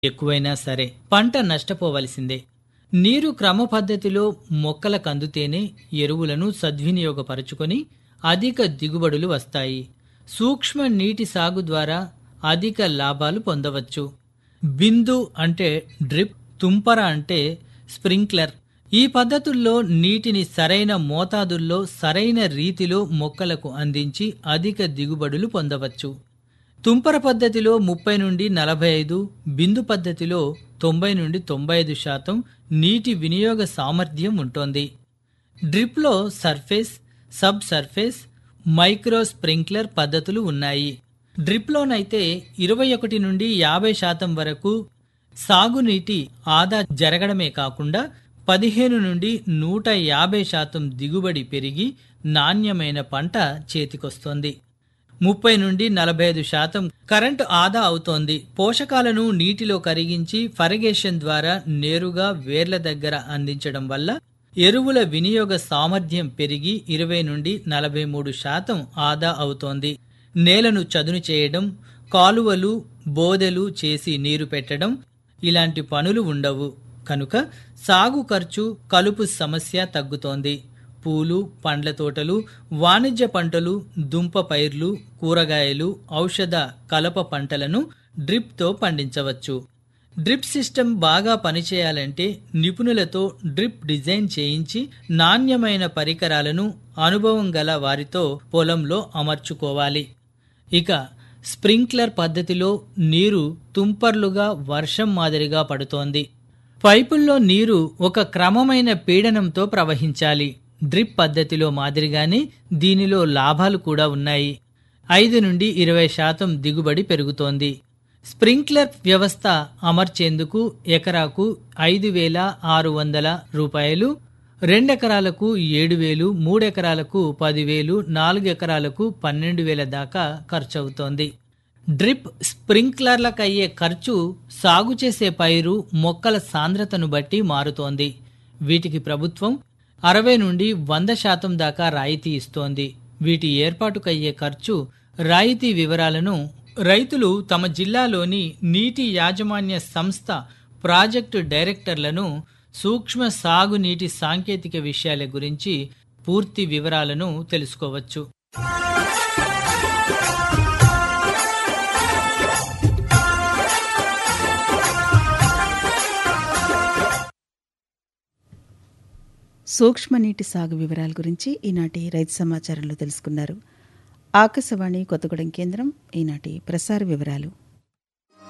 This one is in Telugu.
ఎక్కువైనా సరే పంట నష్టపోవలసిందే నీరు క్రమ పద్ధతిలో మొక్కలకు అందుతేనే ఎరువులను సద్వినియోగపరుచుకొని అధిక దిగుబడులు వస్తాయి సూక్ష్మ నీటి సాగు ద్వారా అధిక లాభాలు పొందవచ్చు బిందు అంటే డ్రిప్ తుంపర అంటే స్ప్రింక్లర్ ఈ పద్ధతుల్లో నీటిని సరైన మోతాదుల్లో సరైన రీతిలో మొక్కలకు అందించి అధిక దిగుబడులు పొందవచ్చు తుంపర పద్ధతిలో ముప్పై నుండి నలభై ఐదు బిందు పద్ధతిలో తొంభై నుండి తొంభై ఐదు శాతం నీటి వినియోగ సామర్థ్యం ఉంటుంది డ్రిప్లో surface sub surface micro sprinkler పద్ధతులు ఉన్నాయి డ్రిప్లోనైతే ఇరవై ఒకటి నుండి యాభై శాతం వరకు సాగునీటి ఆదా జరగడమే కాకుండా పదిహేను నుండి నూట యాభై శాతం దిగుబడి పెరిగి నాణ్యమైన పంట చేతికొస్తోంది ముప్పై నుండి నలభై ఐదు శాతం కరెంటు ఆదా అవుతోంది పోషకాలను నీటిలో కరిగించి ఫరిగేషన్ ద్వారా నేరుగా వేర్ల దగ్గర అందించడం వల్ల ఎరువుల వినియోగ సామర్థ్యం పెరిగి ఇరవై నుండి నలభై మూడు శాతం ఆదా అవుతోంది నేలను చదును చేయడం కాలువలు బోదెలు చేసి నీరు పెట్టడం ఇలాంటి పనులు ఉండవు కనుక సాగు ఖర్చు కలుపు సమస్య తగ్గుతోంది పూలు పండ్ల తోటలు వాణిజ్య పంటలు దుంప పైర్లు కూరగాయలు ఔషధ కలప పంటలను డ్రిప్తో పండించవచ్చు డ్రిప్ సిస్టమ్ బాగా పనిచేయాలంటే నిపుణులతో డ్రిప్ డిజైన్ చేయించి నాణ్యమైన పరికరాలను అనుభవం గల వారితో పొలంలో అమర్చుకోవాలి ఇక స్ప్రింక్లర్ పద్ధతిలో నీరు తుంపర్లుగా వర్షం మాదిరిగా పడుతోంది పైపుల్లో నీరు ఒక క్రమమైన పీడనంతో ప్రవహించాలి డ్రిప్ పద్ధతిలో మాదిరిగానే దీనిలో లాభాలు కూడా ఉన్నాయి ఐదు నుండి ఇరవై శాతం దిగుబడి పెరుగుతోంది స్ప్రింక్లర్ వ్యవస్థ అమర్చేందుకు ఎకరాకు ఐదు వేల ఆరు వందల రూపాయలు రెండెకరాలకు ఏడు వేలు మూడెకరాలకు పదివేలు నాలుగు ఎకరాలకు పన్నెండు వేల దాకా ఖర్చవుతోంది డ్రిప్ స్ప్రింక్లర్లకు అయ్యే ఖర్చు సాగు చేసే పైరు మొక్కల సాంద్రతను బట్టి మారుతోంది వీటికి ప్రభుత్వం అరవై నుండి వంద శాతం దాకా రాయితీ ఇస్తోంది వీటి ఏర్పాటుకయ్యే ఖర్చు రాయితీ వివరాలను రైతులు తమ జిల్లాలోని నీటి యాజమాన్య సంస్థ ప్రాజెక్టు డైరెక్టర్లను సూక్ష్మ సాగునీటి సాంకేతిక విషయాల గురించి పూర్తి వివరాలను తెలుసుకోవచ్చు సూక్ష్మ నీటి సాగు వివరాల గురించి ఈనాటి రైతు సమాచారంలో తెలుసుకున్నారు ఆకాశవాణి కొత్తగూడెం కేంద్రం ఈనాటి ప్రసార వివరాలు